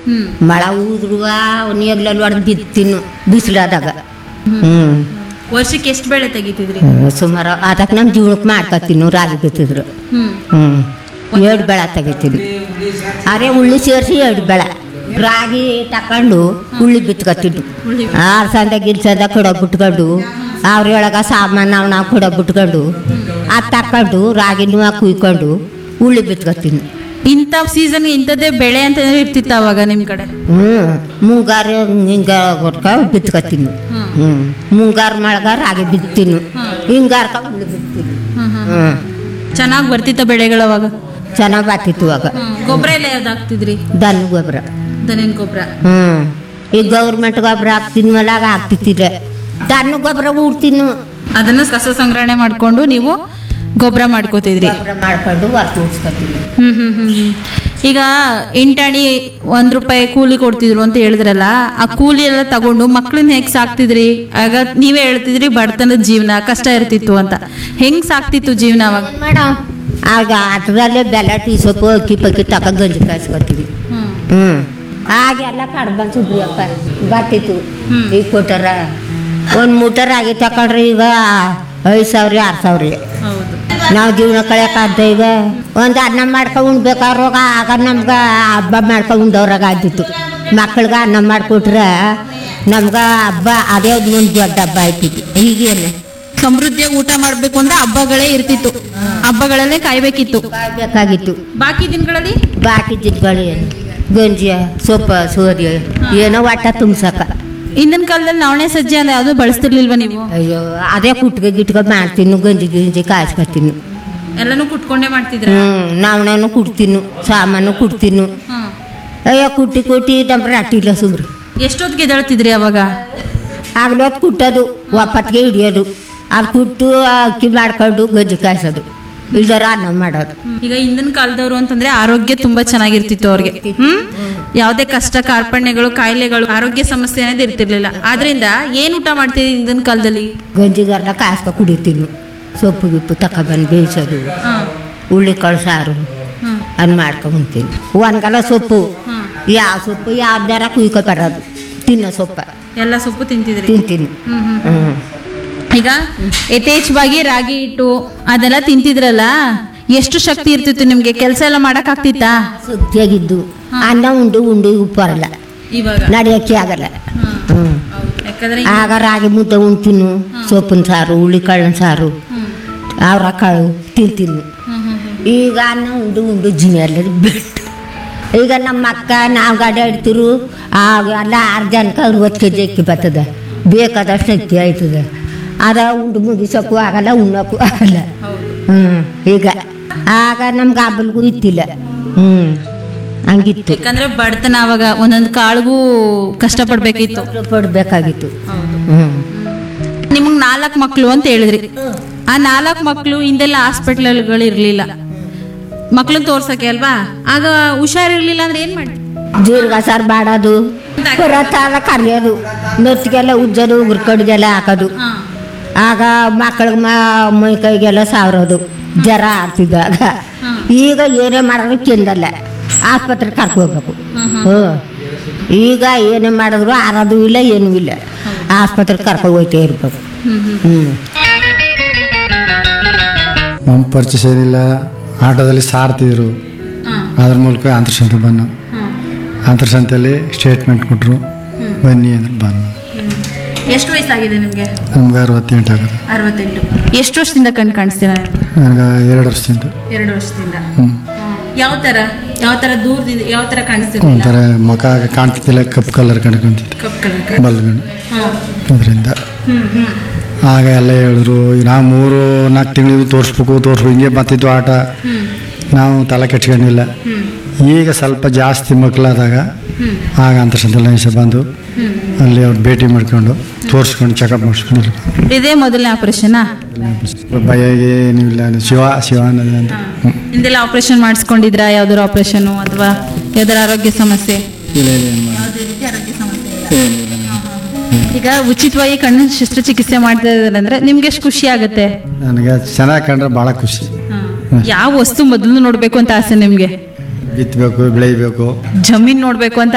ಹ್ಮ್ ಮಳೆ ಊದ್ರುವ ನೇಗ್ಲಲ್ಲಿ ಹೊಡೆದು ಬಿತ್ತಿನ್ನು ಬಿಸಿಲಾದಾಗ ಹ್ಞೂ ವರ್ಷಕ್ಕೆ ಎಷ್ಟು ಬೆಳೆ ತೆಗಿತಿದ್ರಿ ಸುಮಾರು ಅದಕ್ಕೆ ನಮ್ಮ ಜೀವನಕ್ಕೆ ಮಾಡ್ಕೊತೀನಿ ರಾಗಿ ಬಿತ್ತಿದ್ರು ಹ್ಮ್ ಹ್ಞೂ ಎರಡು ಬೆಳೆ ತೆಗಿತೀನಿ ಅರೆ ಉಳ್ಳಿ ಸೇರಿಸಿ ಎರಡು ಬೆಳೆ ರಾಗಿ ತಕೊಂಡು ಉಳ್ಳಿ ಬಿತ್ಕೊತಿದ್ದು ಉಳ್ಳಿ ಆರು ಸಂದ ಗಿಲ್ಸಂದ ಕೊಡ ಬಿಟ್ಕೊಂಡು ಅವ್ರೊಳಗೆ ಸಾಮಾನು ನಾವು ನಾವು ಕೊಡ ಬಿಟ್ಕೊಂಡು ಅದು ತಕೊಂಡು ರಾಗಿನೂ ಕುಯ್ಕೊಂಡು ಉಳ್ಳಿ ಬಿತ್ಕೊತೀನಿ ಇಂಥ ಸೀಸನ್ ಇಂಥದ್ದೇ ಬೆಳೆ ಅಂತ ಇರ್ತಿತ್ತು ಅವಾಗ ನಿಮ್ ಕಡೆ ಹ್ಞೂ ಮುಂಗಾರು ಹಿಂಗ ಕೊಟ್ಕ ಬಿತ್ಕೊತೀನಿ ಹ್ಞೂ ಮುಂಗಾರು ಮಳೆಗಾರ ರಾಗಿ ಬಿತ್ತೀನಿ ಹಿಂಗಾರ್ಕ ಉಳ್ಳಿ ಬಿತ್ತೀನಿ ಹ್ಞೂ ಚೆನ್ನಾಗಿ ಬರ್ತಿತ್ತ ಬೆಳೆಗಳು ಅವಾಗ ಚೆನ್ನಾಗಿ ಬರ್ತಿತ್ತು ಅವಾಗ ಗೊಬ್ಬರ ಎಲ್ಲ ಯಾವ್ದು ಹಾಕ್ತಿದ್ರಿ ದನ ಗೊಬ್ಬರ ದನಿನ ಗೊಬ್ಬರ ಹ್ಞೂ ಈಗ ಗೌರ್ಮೆಂಟ್ ಗೊಬ್ಬರ ಹಾಕ್ತೀನಿ ಮೇಲೆ ಆಗ ಹಾಕ್ತಿತ್ತಿರ ದನ ಗೊಬ್ಬರ ಉಡ್ತೀನಿ ಅದನ್ನ ಕಸ ಸಂಗ್ರಹಣೆ ಮಾಡ್ಕೊಂಡು ನೀವು ಗೊಬ್ಬರ ಮಾಡ್ಕೋತಿದ್ರಿ ಗೊಬ್ಬರ ಮಾಡ್ಕೊಂಡು ವರ್ಕ್ ಉಡ್ಸ್ಕೊತೀನಿ ಹ್ಮ್ ಹ್ಮ್ ಹ್ಮ್ ಹ್ಮ್. ಈಗ ಎಂಟಾಣಿ ಒಂದ್ ರೂಪಾಯಿ ಕೂಲಿ ಕೊಡ್ತಿದ್ರು ಅಂತ ಹೇಳಿದ್ರಲ್ಲ ಆ ಕೂಲಿ ಎಲ್ಲ ತಗೊಂಡು ಮಕ್ಳನ್ನ ಹೇಗ್ ಸಾಕ್ತಿದ್ರಿ ಆಗ ನೀವೇ ಹೇಳ್ತಿದ್ರಿ ಬಡತನದ ಜೀವನ ಕಷ್ಟ ಇರ್ತಿತ್ತು ಅಂತ ಹೆಂಗ್ ಸಾಕ್ತಿತ್ತು ಜೀವನ ಅವಾಗ ಮೇಡಮ್ ಆಗ ಅದರಲ್ಲೇ ಬೆಲೆ ಟೀ ಸೊಪ್ಪು ಅಕ್ಕಿ ಪಕ್ಕಿ ತಕ ಗಂಜಿ ಕಾಯಿಸ್ಕೊತೀವಿ ಹ್ಞೂ ಆಗೆಲ್ಲ ಕಡ್ಬಂದು ಸುಬ್ರಿಯಪ್ಪ ಬರ್ತಿತ್ತು ಹ್ಮ್. ಈಗ ಕೊಟ್ಟಾರ ಒಂದು ಮೂಟೆ ರಾಗಿ ತಕೊಂಡ್ರೆ ಈಗ ಐದು ಸಾವಿರ ಆರು ಸಾವಿರ ಹೌದು ನಾವು ಜೀವನ ಕಳೆಯೋಕ್ಕಾಗ್ದ ಈಗ ಒಂದು ಅನ್ನ ಮಾಡ್ಕೊಂಡು ಉಣ್ಬೇಕಾರೋಗ ಆಗ ನಮ್ಗೆ ಹಬ್ಬ ಮಾಡ್ಕೊಂಡು ಉಂಡವ್ರಾಗ ಆದಿತ್ತು ಮಕ್ಳಿಗೆ ಅನ್ನ ಮಾಡಿಕೊಟ್ರೆ ನಮ್ಗೆ ಹಬ್ಬ ಅದೇ ಒಂದು ದೊಡ್ಡ ಹಬ್ಬ ಆಯ್ತಿತ್ತು ಈಗೇನು ಸಮೃದ್ಧಿಯಾಗಿ ಊಟ ಮಾಡ್ಬೇಕು ಅಂದ್ರೆ ಹಬ್ಬಗಳೇ ಇರ್ತಿತ್ತು ಹಬ್ಬಗಳಲ್ಲೇ ಕಾಯ್ಬೇಕಿತ್ತು ಬೇಕಾಗಿತ್ತು ಬಾಕಿ ದಿನಗಳಲ್ಲಿ ಬಾಕಿ ಜಿಡ್ಗಳು ಏನು ಗಂಜಿ ಸೊಪ್ಪ ಸೋರಿ ಏನೋ ಒಟ್ಟ ತುಂಬ್ಸಕ ಹಿಂದಿನ ಕಾಲದಲ್ಲಿ ನವಣೆ ಸಜ್ಜೆ ಅಂದ್ರೆ ಯಾವುದು ಬಳಸ್ತಿರ್ಲಿಲ್ವಾ ನೀವು ಅಯ್ಯೋ ಅದೇ ಕುಟ್ಗೆ ಗಿಟ್ಗೆ ಮಾಡ್ತೀನಿ ಗಂಜಿ ಗಿಂಜಿ ಕಾಯಿಸ್ಕೊತೀನಿ ಎಲ್ಲಾನು ಕುಟ್ಕೊಂಡೇ ಮಾಡ್ತಿದ್ರ ಹ್ಞೂ ನಾವನೂ ಕುಡ್ತೀನಿ ಸಾಮಾನು ಕುಡ್ತೀನಿ ಅಯ್ಯೋ ಕುಟ್ಟಿ ಕುಟ್ಟಿ ನಮ್ಮ ರಟ್ಟಿಲ್ಲ ಸುಮ್ರು ಎಷ್ಟೊತ್ತಿಗೆ ಎದ್ದೇಳ್ತಿದ್ರಿ ಅವಾಗ ಆಗ್ಲೊತ್ತು ಕುಟ್ಟೋದು ಒಪ್ಪತ್ತಿಗೆ ಹಿಡಿಯೋದು ಅದು ಕುಟ್ಟು ಅಕ್ಕಿ ಮಾಡ್ಕೊಂಡು ಗಂಜಿ ಕಾಯಿಸೋದು ಇಲ್ದರ ಅನ್ನ ಮಾಡೋದು ಈಗ ಹಿಂದಿನ ಕಾಲದವರು ಅಂತಂದ್ರೆ ಆರೋಗ್ಯ ತುಂಬಾ ಚೆನ್ನಾಗಿರ್ತಿತ್ತು ಅವ್ರಿಗೆ ಹ್ಮ್ ಯಾವುದೇ ಕಷ್ಟ ಕಾರ್ಪಣ್ಯಗಳು ಕಾಯಿಲೆಗಳು ಆರೋಗ್ಯ ಸಮಸ್ಯೆ ಅನ್ನೋದು ಇರ್ತಿರ್ಲಿಲ್ಲ ಆದ್ರಿಂದ ಏನ್ ಊಟ ಮಾಡ್ತಿದ್ರಿ ಹಿಂದಿನ ಕಾಲದಲ್ಲಿ ಗಂಜಿಗಾರನ ಕಾಯಿಸ್ಕೊ ಕುಡಿತೀನಿ ಸೊಪ್ಪು ಗಿಪ್ಪು ತಗೊಬಂದು ಬೇಯಿಸೋದು ಉಳ್ಳಿ ಕಾಳು ಸಾರು ಅದು ಮಾಡ್ಕೊಂತೀನಿ ಒಣಗಲ ಸೊಪ್ಪು ಹ್ಮ್. ಯಾವ ಸೊಪ್ಪು ಯಾವ್ದಾರ ಕುಯ್ಕೊ ಬರೋದು ತಿನ್ನೋ ಸೊಪ್ಪ ಎಲ್ಲ ಸೊಪ್ಪು ತಿಂತಿದ್ರಿ ತಿಂತೀನಿ ಹ್ಮ್ ಹ್ಮ್ ಹ್ಞೂ ಈಗ ಯಥೇಚ್ಛವಾಗಿ ರಾಗಿ ಹಿಟ್ಟು ಅದೆಲ್ಲ ತಿಂತಿದ್ರಲ್ಲ ಎಷ್ಟು ಶಕ್ತಿ ಇರ್ತಿತ್ತು ನಿಮ್ಗೆ ಕೆಲಸ ಎಲ್ಲ ಮಾಡಕ್ ಆಗ್ತಿತ್ತಾ ಶಕ್ತಿಯಾಗಿದ್ದು ಅನ್ನ ಉಂಡು ಉಂಡು ಉಪ್ಪು ಬರಲ್ಲ ಇವಾಗ ನಡೆಯೋಕ್ಕೆ ಆಗಲ್ಲ ಹ್ಞೂ ಯಾಕಂದ್ರೆ ಆಗ ರಾಗಿ ಮುದ್ದೆ ಉಣ್ತೀನಿ ಸೊಪ್ಪಿನ ಸಾರು ಹುಳಿ ಕಾಳಿನ ಸಾರು ಅವ್ರ ಕಾಳು ತಿಂತೀನಿ ಈಗ ಅನ್ನ ಉಂಡು ಉಂಡು ಜಿನೆಲ್ಲ ಬಿಟ್ಟು ಈಗ ನಮ್ಮ ಅಕ್ಕ ನಾವು ಗಾಡಿ ಆಡ್ತಿರು ಆಗ ಎಲ್ಲ ಆರು ಜನಕ್ಕೆ ಅರವತ್ತು ಕೆ ಜಿ ಅಕ್ಕಿ ಬರ್ತದೆ ಬೇಕಾದಷ್ಟು ಅಕ್ಕಿ ಆಯ್ತದೆ ಅದ ಉಂಡು ಮುಗಿಸೋಕ್ಕೂ ಆಗಲ್ಲ ಉಣ್ಣೋಕ್ಕೂ ಆಗಲ್ಲ ಹ್ಞೂ ಈಗ ಆಗ ನಮ್ಗೆ ಹಬ್ಬಲ್ಗೂ ಇತ್ತಿಲ್ಲ ಹ್ಞೂ ಹಂಗಿತ್ತು ಯಾಕಂದ್ರೆ ಬಡತನ ಅವಾಗ ಒಂದೊಂದು ಕಾಳಿಗೂ ಕಷ್ಟ ಪಡ್ಬೇಕಿತ್ತು ಪಡ್ಬೇಕಾಗಿತ್ತು ಹ್ಞೂ ನಿಮಗ್ ನಾಲ್ಕು ಮಕ್ಳು ಅಂತ ಹೇಳಿದ್ರಿ ಆ ನಾಲ್ಕು ಮಕ್ಳು ಹಿಂದೆಲ್ಲ ಹಾಸ್ಪಿಟ್ಲ್ಗಳು ಇರ್ಲಿಲ್ಲ ಮಕ್ಳನ್ನ ತೋರ್ಸಕ್ಕೆ ಅಲ್ವಾ ಆಗ ಹುಷಾರಿರ್ಲಿಲ್ಲ ಅಂದ್ರೆ ಏನ್ ಮಾಡಿ ಜೀರಿಗೆ ಸಾರು ಬಾಡೋದು ಪುರತ್ತಾಲ ಕರಿಯೋದು ನೊತ್ತಿಗೆಲ್ಲ ಉಜ್ಜೋದು ಉಗುರು ಕಡ್ಗೆಲ್ಲ ಹಾಕೋದು ಆಗ ಮಕ್ಕಳಿಗೆ ಮೈ ಕೈಗೆಲ್ಲ ಸಾರೋದು ಜ್ವರ ಆಡ್ತಿದ್ದಾಗ ಈಗ ಏನೇ ಮಾಡಿದ್ರು ಚೆಂದಲ್ಲ ಆಸ್ಪತ್ರೆಗೆ ಕರ್ಕೋಬೇಕು ಹ್ಞೂ ಈಗ ಏನೇ ಮಾಡಿದ್ರು ಆರೋದು ಇಲ್ಲ ಏನೂ ಇಲ್ಲ ಆಸ್ಪತ್ರೆಗೆ ಕರ್ಕೊಂಡು ಹೋಯ್ತಾ ಇರ್ಬೇಕು ಹ್ಞೂ ನಮ್ಮ ಪರಿಚಯ ಏನಿಲ್ಲ ಆಟೋದಲ್ಲಿ ಸಾರ್ತಿದ್ರು ಅದ್ರ ಮೂಲಕ ಅಂತರ್ಸಂತೆ ಬನ್ನು ಅಂತರ್ಸಂತೆಯಲ್ಲಿ ಸ್ಟೇಟ್ಮೆಂಟ್ ಕೊಟ್ಟರು ಬನ್ನಿ ಅಂದ್ರೆ ಬಂದು ಎಷ್ಟು ವಯಸ್ಸಾಗಿದೆ ನಿಮ್ಗೆ ನಮ್ಗೆ ಅರವತ್ತೆಂಟು ಆಗೋದು ಅರವತ್ತೆಂಟು ಎಷ್ಟು ವರ್ಷದಿಂದ ಕಣ್ ಕಾಣಿಸ್ತೀರ ನನಗೆ ಎರಡು ವರ್ಷದಿಂದ ಎರಡು ವರ್ಷದಿಂದ ಹ್ಞೂ ಯಾವ ತರ ಯಾವ ತರ ದೂರದಿಂದ ಯಾವ ತರ ಕಾಣಿಸ್ತಿರ್ಲಿಲ್ಲ ಒಂಥರ ಮುಖ ಕಾಣ್ತಿದ್ದಿಲ್ಲ ಕಪ್ಪು ಕಲರ್ ಕಂಡ್ಕೊಂತಿದ್ದೆ ಕಪ್ ಕಲರ್ ಬಲ್ಗಣ್ಣು ಅದರಿಂದ ಆಗ ಎಲ್ಲ ಹೇಳಿದ್ರು ನಾವು ಮೂರು ನಾಲ್ಕು ತಿಂಗಳಿಗೂ ತೋರಿಸ್ಬೇಕು ತೋರಿಸ್ಬೇಕು ಹಿಂಗೆ ಬರ್ತಿದ್ವು ಆಟ ನಾವು ತಲೆ ಕೆಡ್ಸ್ಕೊಂಡಿಲ್ಲ ಈಗ ಸ್ವಲ್ಪ ಜಾಸ್ತಿ ಮಕ್ಕಳಾದಾಗ ಆಗ ಅಂತರ್ಸಂತೆಲ್ಲ ನಿಮಿಷ ಬಂದು ಅಲ್ಲಿ ಅವ್ರು ಭೇಟಿ ಮಾಡ್ಕೊಂಡು ತೋರಿಸ್ಕೊಂಡು ಚೆಕಪ್ ಮಾಡಿಸ್ಕೊಂಡು ಇದೇ ಮೊದಲನೇ ಆಪರೇಷನಾ ಭಯ ಏನೂ ಇಲ್ಲ ಅದು ಶಿವ ಶಿವ ಅನ್ನೋದು ಅಂತ ಹ್ಞೂ ಹಿಂದೆಲ್ಲ ಆಪರೇಷನ್ ಮಾಡಿಸ್ಕೊಂಡಿದ್ರಾ ಯಾವ್ದಾದ್ರು ಆಪರೇಷನ್ ಅಥವಾ ಯಾವ್ದಾರ ಆರೋಗ್ಯ ಸಮಸ್ಯೆ ಇಲ್ಲ ಇಲ್ಲ ಏನು ಮಾಡಿ ಈಗ ಉಚಿತವಾಗಿ ಕಣ್ಣು ಶಸ್ತ್ರಚಿಕಿತ್ಸೆ ಮಾಡ್ತಾ ಇದ್ದಾರೆ ಅಂದ್ರೆ ನಿಮ್ಗೆ ಎಷ್ಟು ಖುಷಿ ಆಗುತ್ತೆ ನನಗೆ ಚೆನ್ನಾಗಿ ಕಂಡ್ರೆ ಭಾಳ ಖುಷಿ ಯಾವ ವಸ್ತು ಮೊದಲು ನೋಡ್ಬೇಕು ಅಂತ ಆಸೆ ನಿಮ್ಗೆ ಬಿತ್ತಬೇಕು ಬೆಳಿಬೇಕು ಜಮೀನ್ ನೋಡ್ಬೇಕು ಅಂತ